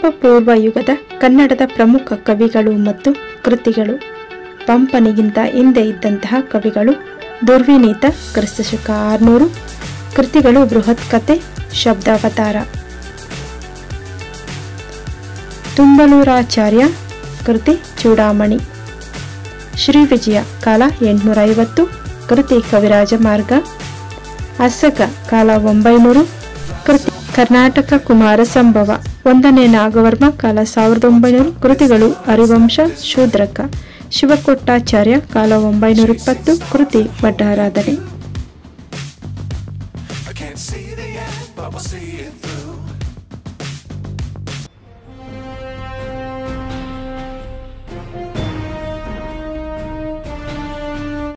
ಪೂರ್ವ ಯುಗದ ಕನ್ನಡದ ಪ್ರಮುಖ ಕವಿಗಳು ಮತ್ತು ಕೃತಿಗಳು ಪಂಪನಿಗಿಂತ ಹಿಂದೆ ಇದ್ದಂತಹ ಕವಿಗಳು ದುರ್ವಿನೀತ ಕ್ರಿಸ್ತಶಕ ಆರುನೂರು ಕೃತಿಗಳು ಬೃಹತ್ ಕತೆ ಶಬ್ದಾವತಾರ ತುಂಬಲೂರಾಚಾರ್ಯ ಕೃತಿ ಚೂಡಾಮಣಿ ಶ್ರೀ ವಿಜಯ ಕಾಲ ಎಂಟುನೂರ ಐವತ್ತು ಕೃತಿ ಕವಿರಾಜ ಮಾರ್ಗ ಅಸಗ ಕಾಲ ಒಂಬೈನೂರು ಕೃತಿ ಕರ್ನಾಟಕ ಕುಮಾರ ಸಂಭವ ಒಂದನೇ ನಾಗವರ್ಮ ಕಾಲ ಸಾವಿರದ ಒಂಬೈನೂರು ಕೃತಿಗಳು ಹರಿವಂಶ ಶೂದ್ರಕ ಶಿವಕೊಟ್ಟಾಚಾರ್ಯ ಕಾಲ ಒಂಬೈನೂರ ಇಪ್ಪತ್ತು ಕೃತಿ Vaddaradhane I can't see the end, but we'll see it through.